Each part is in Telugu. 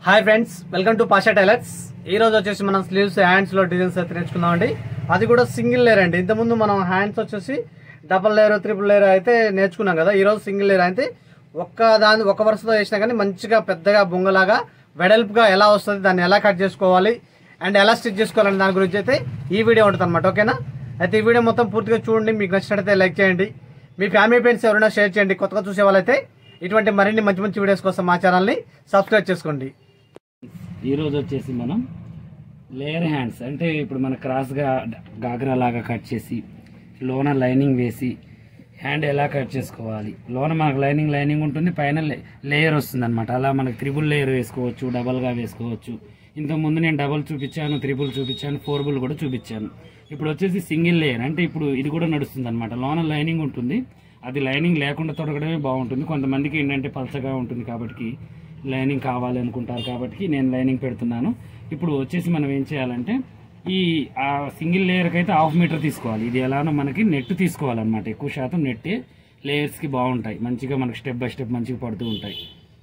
hi friends welcome to Pasha tailors ఈ రోజు వచ్చేసి మనం స్లీవ్స్ హ్యాండ్స్ లో డిజైన్స్ అయితే నేర్చుకుందాం అండి అది కూడా సింగిల్ లేయర్ అండి ఇంతకుముందు మనం హ్యాండ్స్ వచ్చేసి డబల్ లేయర్ త్రిపుల్ లేయర్ అయితే నేర్చుకున్నాం కదా ఈ రోజు సింగిల్ లేయర్ అయితే ఒక్క దాని ఒక వరుసతో వేసినా కానీ మంచిగా పెద్దగా బొంగలాగా వెడల్పుగా ఎలా వస్తుంది దాన్ని ఎలా కట్ చేసుకోవాలి అండ్ ఎలా స్టిచ్ చేసుకోవాలని దాని గురించి అయితే ఈ వీడియో ఉంటుంది అనమాట ఓకేనా అయితే ఈ వీడియో మొత్తం పూర్తిగా చూడండి మీకు నచ్చినట్టయితే లైక్ చేయండి మీ ఫ్యామిలీ ఫ్రెండ్స్ ఎవరైనా షేర్ చేయండి కొత్తగా చూసే వాళ్ళైతే ఇటువంటి మరిన్ని మంచి మంచి వీడియోస్ కోసం మా ఛానల్ని సబ్స్క్రైబ్ చేసుకోండి ఈరోజు వచ్చేసి మనం లేయర్ హ్యాండ్స్ అంటే ఇప్పుడు మన క్రాస్గా గాగ్రా లాగా కట్ చేసి లోన లైనింగ్ వేసి హ్యాండ్ ఎలా కట్ చేసుకోవాలి లోన మనకు లైనింగ్ లైనింగ్ ఉంటుంది పైన లేయర్ వస్తుంది అనమాట అలా మనకి త్రిబుల్ లేయర్ వేసుకోవచ్చు డబల్గా వేసుకోవచ్చు ఇంతకుముందు నేను డబల్ చూపించాను త్రిబుల్ చూపించాను ఫోర్బుల్ కూడా చూపించాను ఇప్పుడు వచ్చేసి సింగిల్ లేయర్ అంటే ఇప్పుడు ఇది కూడా నడుస్తుంది అనమాట లోన లైనింగ్ ఉంటుంది అది లైనింగ్ లేకుండా తొడగడమే బాగుంటుంది కొంతమందికి ఏంటంటే పలచగా ఉంటుంది కాబట్టి లైనింగ్ కావాలి అనుకుంటారు కాబట్టి నేను లైనింగ్ పెడుతున్నాను ఇప్పుడు వచ్చేసి మనం ఏం చేయాలంటే ఈ ఆ సింగిల్ లేయర్కి అయితే హాఫ్ మీటర్ తీసుకోవాలి ఇది ఎలానో మనకి నెట్ తీసుకోవాలన్నమాట ఎక్కువ శాతం నెట్టే లేయర్స్కి బాగుంటాయి మంచిగా మనకి స్టెప్ బై స్టెప్ మంచిగా పడుతూ ఉంటాయి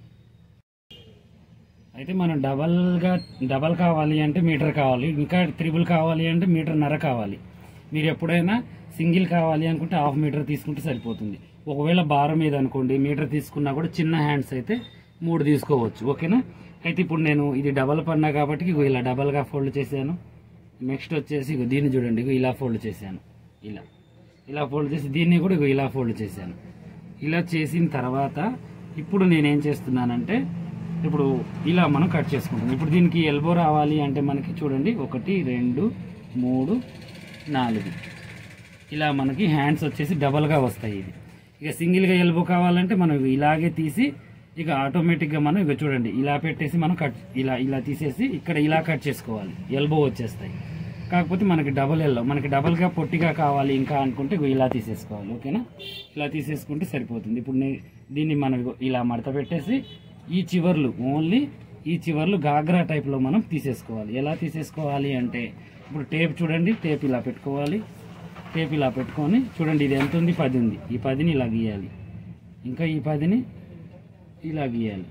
అయితే మనం డబల్గా డబల్ కావాలి అంటే మీటర్ కావాలి ఇంకా త్రిబుల్ కావాలి అంటే మీటర్ నర కావాలి మీరు ఎప్పుడైనా సింగిల్ కావాలి అనుకుంటే హాఫ్ మీటర్ తీసుకుంటే సరిపోతుంది ఒకవేళ భారం మీద అనుకోండి మీటర్ తీసుకున్నా కూడా చిన్న హ్యాండ్స్ అయితే మూడు తీసుకోవచ్చు ఓకేనా అయితే ఇప్పుడు నేను ఇది డబల్ పన్నా కాబట్టి ఇగో ఇలా డబల్గా ఫోల్డ్ చేశాను నెక్స్ట్ వచ్చేసి ఇగో దీన్ని చూడండి ఇగో ఇలా ఫోల్డ్ చేశాను ఇలా ఇలా ఫోల్డ్ చేసి దీన్ని కూడా ఇగో ఇలా ఫోల్డ్ చేశాను ఇలా చేసిన తర్వాత ఇప్పుడు నేనేం చేస్తున్నానంటే ఇప్పుడు ఇలా మనం కట్ చేసుకుంటాం ఇప్పుడు దీనికి ఎల్బో రావాలి అంటే మనకి చూడండి ఒకటి రెండు మూడు నాలుగు ఇలా మనకి హ్యాండ్స్ వచ్చేసి డబల్గా వస్తాయి ఇది ఇక సింగిల్గా ఎల్బో కావాలంటే మనం ఇలాగే తీసి ఇక ఆటోమేటిక్గా మనం ఇక చూడండి ఇలా పెట్టేసి మనం కట్ ఇలా ఇలా తీసేసి ఇక్కడ ఇలా కట్ చేసుకోవాలి ఎల్బో వచ్చేస్తాయి కాకపోతే మనకి డబల్ ఎల్లో మనకి డబల్గా పొట్టిగా కావాలి ఇంకా అనుకుంటే ఇగో ఇలా తీసేసుకోవాలి ఓకేనా ఇలా తీసేసుకుంటే సరిపోతుంది ఇప్పుడు నే దీన్ని మనం ఇగో ఇలా మడత పెట్టేసి ఈ చివర్లు ఓన్లీ ఈ చివర్లు గాగ్రా టైప్లో మనం తీసేసుకోవాలి ఎలా తీసేసుకోవాలి అంటే ఇప్పుడు టేప్ చూడండి టేప్ ఇలా పెట్టుకోవాలి టేప్ ఇలా పెట్టుకొని చూడండి ఇది ఎంత ఉంది పది ఉంది ఈ పదిని ఇలా గీయాలి ఇంకా ఈ పదిని ఇలా గీయాలి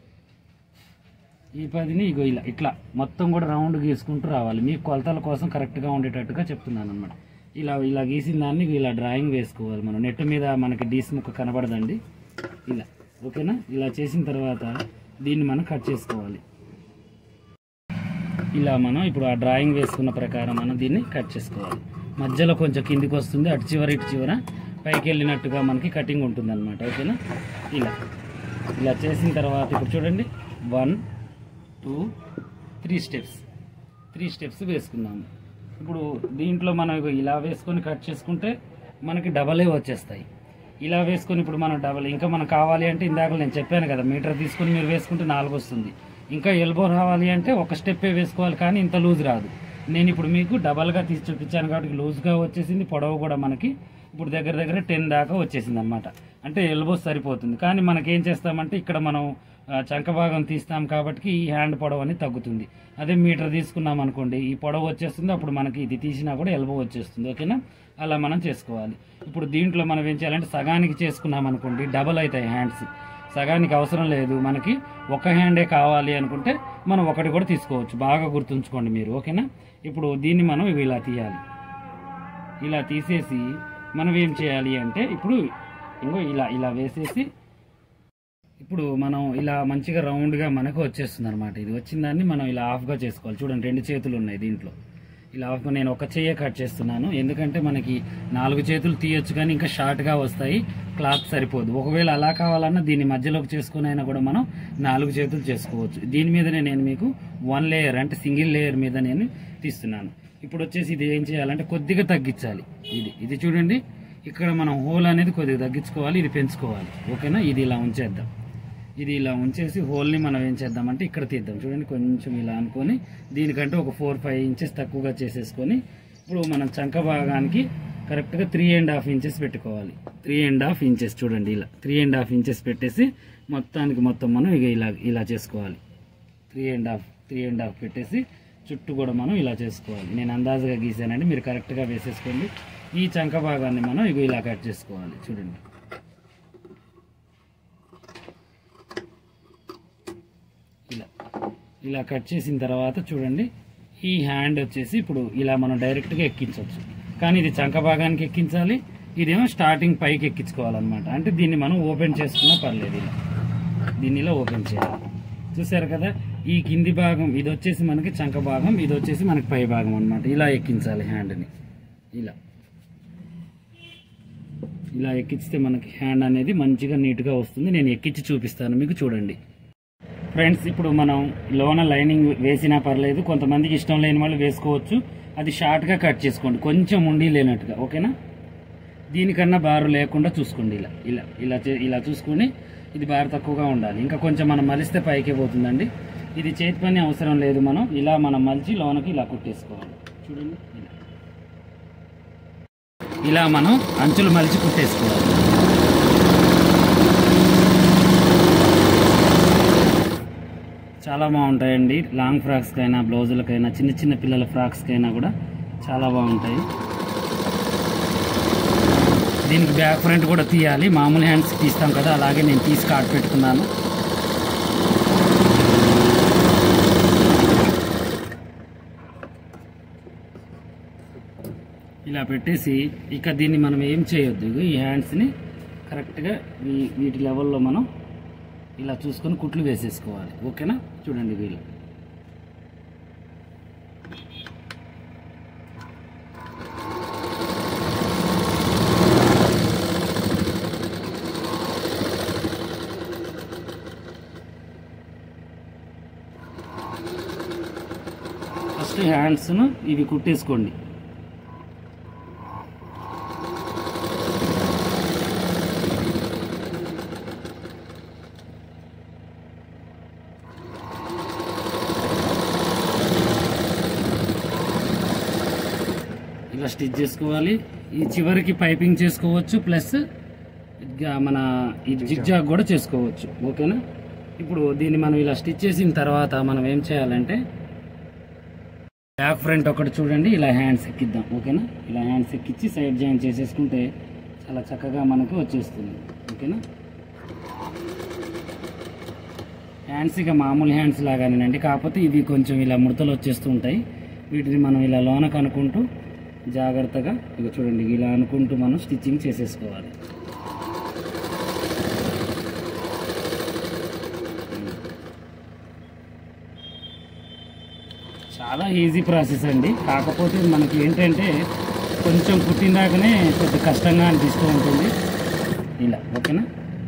ఈ పదిని ఇగో ఇలా ఇట్లా మొత్తం కూడా రౌండ్ గీసుకుంటూ రావాలి మీ కొలతల కోసం కరెక్ట్గా ఉండేటట్టుగా చెప్తున్నాను అనమాట ఇలా ఇలా గీసిన దాన్ని ఇగో ఇలా డ్రాయింగ్ వేసుకోవాలి మనం నెట్ మీద మనకి డీస్ ముక్క కనబడదండి ఇలా ఓకేనా ఇలా చేసిన తర్వాత దీన్ని మనం కట్ చేసుకోవాలి ఇలా మనం ఇప్పుడు ఆ డ్రాయింగ్ వేసుకున్న ప్రకారం మనం దీన్ని కట్ చేసుకోవాలి మధ్యలో కొంచెం కిందికి వస్తుంది అటు చివర ఇటు చివర పైకి వెళ్ళినట్టుగా మనకి కటింగ్ ఉంటుంది అనమాట ఓకేనా ఇలా ఇలా చేసిన తర్వాత ఇప్పుడు చూడండి one two three steps three steps వేసుకున్నాము ఇప్పుడు దీంట్లో మనం ఇగో ఇలా వేసుకొని కట్ చేసుకుంటే మనకి డబలే వచ్చేస్తాయి ఇలా వేసుకొని ఇప్పుడు మనం డబల్ ఇంకా మనకు కావాలి అంటే ఇందాక నేను చెప్పాను కదా మీటర్ తీసుకొని మీరు వేసుకుంటే నాలుగు వస్తుంది ఇంకా ఎల్బో రావాలి అంటే ఒక స్టెప్పే వేసుకోవాలి కానీ ఇంత లూజ్ రాదు నేను ఇప్పుడు మీకు డబల్గా తీసి చూపించాను కాబట్టి లూజ్గా వచ్చేసింది పొడవు కూడా మనకి ఇప్పుడు దగ్గర దగ్గర టెన్ దాకా వచ్చేసింది అనమాట అంటే ఎల్బో సరిపోతుంది కానీ మనకేం చేస్తామంటే ఇక్కడ మనం ఆ, చంక భాగం తీస్తాం కాబట్టి ఈ హ్యాండ్ పొడవు అనేది తగ్గుతుంది అదే మీటర్ తీసుకున్నాం అనుకోండి ఈ పొడవు వచ్చేస్తుంది అప్పుడు మనకి ఇది తీసినా కూడా ఎల్బో వచ్చేస్తుంది ఓకేనా అలా మనం చేసుకోవాలి ఇప్పుడు దీంట్లో మనం ఏం చేయాలంటే సగానికి చేసుకున్నాం అనుకోండి డబల్ అవుతాయి హ్యాండ్స్ సగానికి అవసరం లేదు మనకి ఒక హ్యాండే కావాలి అనుకుంటే మనం ఒకటి కూడా తీసుకోవచ్చు బాగా గుర్తుంచుకోండి మీరు ఓకేనా ఇప్పుడు దీన్ని మనం ఇవి ఇలా తీయాలి ఇలా తీసేసి మనం ఏం చేయాలి అంటే ఇప్పుడు ఇంకో ఇలా ఇలా వేసేసి ఇప్పుడు మనం ఇలా మంచిగా రౌండ్గా మనకు వచ్చేస్తుంది అనమాట ఇది వచ్చిన దాన్ని మనం ఇలా ఆఫ్గా చేసుకోవాలి చూడండి రెండు చేతులు ఉన్నాయి దీంట్లో ఇలా ఆఫ్గా నేను ఒక చెయ్యే కట్ చేస్తున్నాను ఎందుకంటే మనకి నాలుగు చేతులు తీయొచ్చు కానీ ఇంకా షార్ట్గా వస్తాయి క్లాత్ సరిపోదు ఒకవేళ అలా కావాలన్నా దీన్ని మధ్యలోకి చేసుకుని అయినా కూడా మనం నాలుగు చేతులు చేసుకోవచ్చు దీని మీదనే నేను మీకు వన్ లేయర్ అంటే సింగిల్ లేయర్ మీద నేను తీస్తున్నాను ఇప్పుడు వచ్చేసి ఇది ఏం చేయాలంటే కొద్దిగా తగ్గించాలి ఇది ఇది చూడండి ఇక్కడ మనం హోల్ అనేది కొద్దిగా తగ్గించుకోవాలి ఇది పెంచుకోవాలి ఓకేనా ఇది ఇలా ఉంచేద్దాం ఇది ఇలా ఉంచేసి హోల్ని మనం ఏం చేద్దామంటే ఇక్కడ తీద్దాం చూడండి కొంచెం ఇలా అనుకొని దీనికంటే ఒక ఫోర్ ఫైవ్ ఇంచెస్ తక్కువగా చేసేసుకొని ఇప్పుడు మనం చంక భాగానికి కరెక్ట్గా త్రీ అండ్ హాఫ్ ఇంచెస్ పెట్టుకోవాలి త్రీ అండ్ హాఫ్ ఇంచెస్ చూడండి ఇలా త్రీ అండ్ హాఫ్ ఇంచెస్ పెట్టేసి మొత్తానికి మొత్తం మనం ఇక ఇలా ఇలా చేసుకోవాలి three and half three and half పెట్టేసి చుట్టూ కూడా మనం ఇలా చేసుకోవాలి నేను అందాజుగా గీసానండి మీరు కరెక్ట్గా వేసేసుకోండి ఈ చంక భాగాన్ని మనం ఇగో ఇలా కట్ చేసుకోవాలి చూడండి ఇలా ఇలా కట్ చేసిన తర్వాత చూడండి ఈ హ్యాండ్ వచ్చేసి ఇప్పుడు ఇలా మనం డైరెక్ట్గా ఎక్కించవచ్చు కానీ ఇది చంక భాగానికి ఎక్కించాలి ఇదేమో స్టార్టింగ్ పైకి ఎక్కించుకోవాలన్నమాట అంటే దీన్ని మనం ఓపెన్ చేసుకున్నా పర్లేదు ఇలా దీన్ని ఇలా ఓపెన్ చేయాలి చూసారు కదా ఈ కింది భాగం ఇది వచ్చేసి మనకి చంక భాగం ఇది వచ్చేసి మనకి పై భాగం అన్నమాట ఇలా ఎక్కించాలి హ్యాండ్ని ఇలా ఇలా ఎక్కిస్తే మనకి హ్యాండ్ అనేది మంచిగా నీట్గా వస్తుంది నేను ఎక్కించి చూపిస్తాను మీకు చూడండి ఫ్రెండ్స్ ఇప్పుడు మనం లోన లైనింగ్ వేసినా పర్లేదు కొంతమందికి ఇష్టం లేని వాళ్ళు వేసుకోవచ్చు అది షార్ట్గా కట్ చేసుకోండి కొంచెం ఉండి లేనట్టుగా ఓకేనా దీనికన్నా బారు లేకుండా చూసుకోండి ఇలా ఇలా ఇలా చే- ఇలా చూసుకొని ఇది బారు తక్కువగా ఉండాలి ఇంకా కొంచెం మనం మలిస్తే పైకే పోతుందండి ఇది చేతి పని అవసరం లేదు మనం ఇలా మనం మలిచి లోనకి ఇలా కుట్టేసుకోవాలి చూడండి ఇలా ఇలా మనం అంచులు మలిచి కుట్టేసుకోవాలి చాలా బాగుంటాయండి లాంగ్ ఫ్రాక్స్కైనా బ్లౌజులకైనా చిన్న చిన్న పిల్లల ఫ్రాక్స్కైనా కూడా చాలా బాగుంటాయి దీనికి బ్యాక్ ఫ్రంట్ కూడా తీయాలి మామూలు హ్యాండ్స్ తీస్తాం కదా అలాగే నేను తీసి కాట్ పెట్టుకున్నాను ఇలా పెట్టేసి ఇక దీన్ని మనం ఏం చేయొద్దు ఇగో ఈ హ్యాండ్స్ని కరెక్ట్గా ఈ వీటి లెవెల్లో మనం ఇలా చూసుకొని కుట్లు వేసేసుకోవాలి ఓకేనా చూడండి వీళ్ళు ఫస్ట్ హ్యాండ్స్ను ఇవి కుట్టేసుకోండి ఇలా స్టిచ్ చేసుకోవాలి ఈ చివరికి పైపింగ్ చేసుకోవచ్చు ప్లస్ ఇక మన ఈ జిగ్జాగ్ కూడా చేసుకోవచ్చు ఓకేనా ఇప్పుడు దీన్ని మనం ఇలా స్టిచ్ చేసిన తర్వాత మనం ఏం చేయాలంటే బ్యాక్ ఫ్రంట్ ఒకటి చూడండి ఇలా హ్యాండ్స్ ఎక్కిద్దాం ఓకేనా ఇలా హ్యాండ్స్ ఎక్కించి సైడ్ జాయిన్ చేసేసుకుంటే చాలా చక్కగా మనకు వచ్చేస్తుంది ఓకేనా హ్యాండ్స్ ఇక మామూలు హ్యాండ్స్ లాగానేనండి కాకపోతే ఇవి కొంచెం ఇలా ముడతలు వచ్చేస్తూ ఉంటాయి వీటిని మనం ఇలా లోనకు అనుకుంటూ జాగ్రత్తగా ఇక చూడండి ఇలా అనుకుంటూ మనం స్టిచ్చింగ్ చేసేసుకోవాలి చాలా ఈజీ ప్రాసెస్ అండి కాకపోతే మనకి ఏంటంటే కొంచెం పుట్టిందాకనే కొద్ది కష్టంగా అనిపిస్తూ ఉంటుంది ఇలా ఓకేనా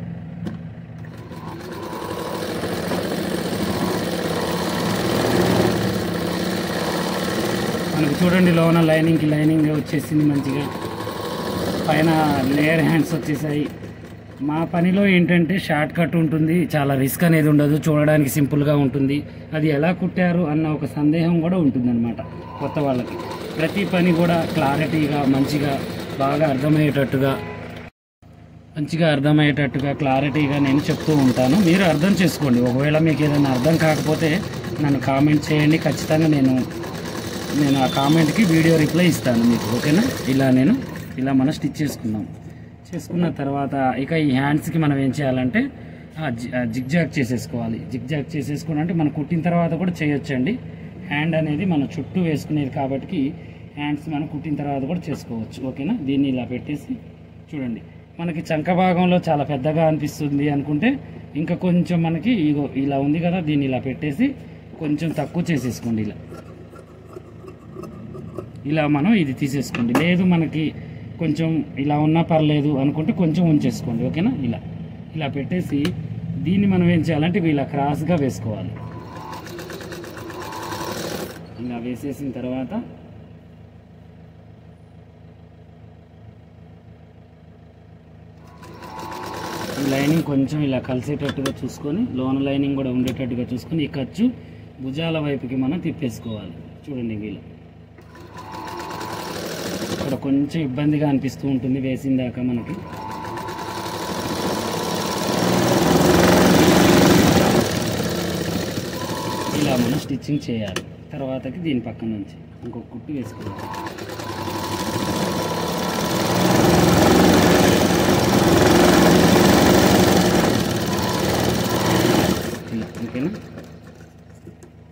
మనకి చూడండి లోన లైనింగ్కి లైనింగ్ వచ్చేసింది మంచిగా పైన లేయర్ హ్యాండ్స్ వచ్చేసాయి మా పనిలో ఏంటంటే షార్ట్ కట్ ఉంటుంది చాలా రిస్క్ అనేది ఉండదు చూడడానికి సింపుల్గా ఉంటుంది అది ఎలా కుట్టారు అన్న ఒక సందేహం కూడా ఉంటుందన్నమాట కొత్త వాళ్ళకి ప్రతి పని కూడా క్లారిటీగా మంచిగా బాగా అర్థమయ్యేటట్టుగా మంచిగా అర్థమయ్యేటట్టుగా క్లారిటీగా నేను చెప్తూ ఉంటాను మీరు అర్థం చేసుకోండి ఒకవేళ మీకు ఏదైనా అర్థం కాకపోతే నన్ను కామెంట్ చేయండి ఖచ్చితంగా నేను నేను ఆ కామెంట్కి వీడియో రిప్లై ఇస్తాను మీకు ఓకేనా ఇలా నేను ఇలా మనం స్టిచ్ చేసుకుందాం చేసుకున్న తర్వాత ఇక ఈ హ్యాండ్స్కి మనం ఏం చేయాలంటే జిగ్జాగ్ చేసేసుకోవాలి జిగ్జాగ్ చేసేసుకుని అంటే మనం కుట్టిన తర్వాత కూడా చేయొచ్చండి హ్యాండ్ అనేది మనం చుట్టూ వేసుకునేది కాబట్టి హ్యాండ్స్ మనం కుట్టిన తర్వాత కూడా చేసుకోవచ్చు ఓకేనా దీన్ని ఇలా పెట్టేసి చూడండి మనకి చంక భాగంలో చాలా పెద్దగా అనిపిస్తుంది అనుకుంటే ఇంకా కొంచెం మనకి ఇగో ఇలా ఉంది కదా దీన్ని ఇలా పెట్టేసి కొంచెం తక్కువ చేసేసుకోండి ఇలా ఇలా మనం ఇది తీసేసుకోండి లేదు మనకి కొంచెం ఇలా ఉన్నా పర్లేదు అనుకుంటే కొంచెం ఉంచేసుకోండి ఓకేనా ఇలా ఇలా పెట్టేసి దీన్ని మనం ఏం చేయాలంటే ఇవి ఇలా క్రాస్గా వేసుకోవాలి ఇలా వేసేసిన తర్వాత ఈ లైనింగ్ కొంచెం ఇలా కలిసేటట్టుగా చూసుకొని లోన లైనింగ్ కూడా ఉండేటట్టుగా చూసుకొని ఈ ఖర్చు భుజాల వైపుకి మనం తిప్పేసుకోవాలి చూడండి వీళ్ళు ఇక్కడ కొంచెం ఇబ్బందిగా అనిపిస్తూ ఉంటుంది వేసిన దాకా మనకి ఇలా మనం స్టిచ్చింగ్ చేయాలి తర్వాతకి దీని పక్కన నుంచి ఇంకొక కుట్టు వేసుకోవాలి ఇలా ఓకేనా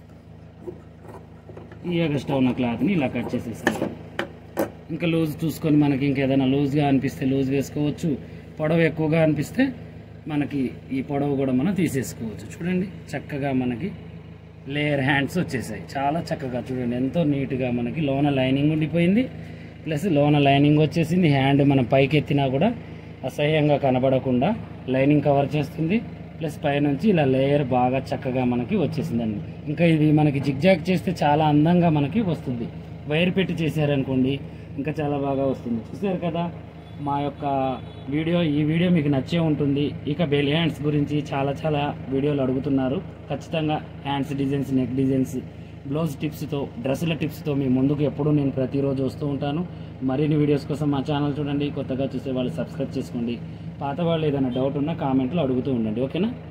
ఈ ఎగస్ట్రా ఉన్న క్లాత్ని ఇలా కట్ చేసేసుకోవాలి ఇంకా లూజ్ చూసుకొని మనకి ఇంకేదైనా లూజ్గా అనిపిస్తే లూజ్ వేసుకోవచ్చు పొడవు ఎక్కువగా అనిపిస్తే మనకి ఈ పొడవు కూడా మనం తీసేసుకోవచ్చు చూడండి చక్కగా మనకి లేయర్ హ్యాండ్స్ వచ్చేసాయి చాలా చక్కగా చూడండి ఎంతో నీట్గా మనకి లోన లైనింగ్ ఉండిపోయింది ప్లస్ లోన లైనింగ్ వచ్చేసింది హ్యాండ్ మనం పైకి ఎత్తినా కూడా అసహ్యంగా కనబడకుండా లైనింగ్ కవర్ చేస్తుంది ప్లస్ పైనుంచి ఇలా లేయర్ బాగా చక్కగా మనకి వచ్చేసిందండి ఇంకా ఇది మనకి జిగ్జాగ్ చేస్తే చాలా అందంగా మనకి వస్తుంది వైర్ పెట్టి చేశారనుకోండి ఇంకా చాలా బాగా వస్తుంది చూసారు కదా మా యొక్క వీడియో ఈ వీడియో మీకు నచ్చే ఉంటుంది ఇక బెల్ హ్యాండ్స్ గురించి చాలా చాలా వీడియోలు అడుగుతున్నారు ఖచ్చితంగా hands designs neck designs blouse టిప్స్తో డ్రెస్సుల టిప్స్తో మీ ముందుకు ఎప్పుడూ నేను ప్రతిరోజు వస్తూ ఉంటాను మరిన్ని వీడియోస్ కోసం మా ఛానల్ చూడండి కొత్తగా చూసే వాళ్ళు సబ్స్క్రైబ్ చేసుకోండి పాత వాళ్ళు ఏదైనా డౌట్ ఉన్నా కామెంట్లో అడుగుతూ ఉండండి ఓకేనా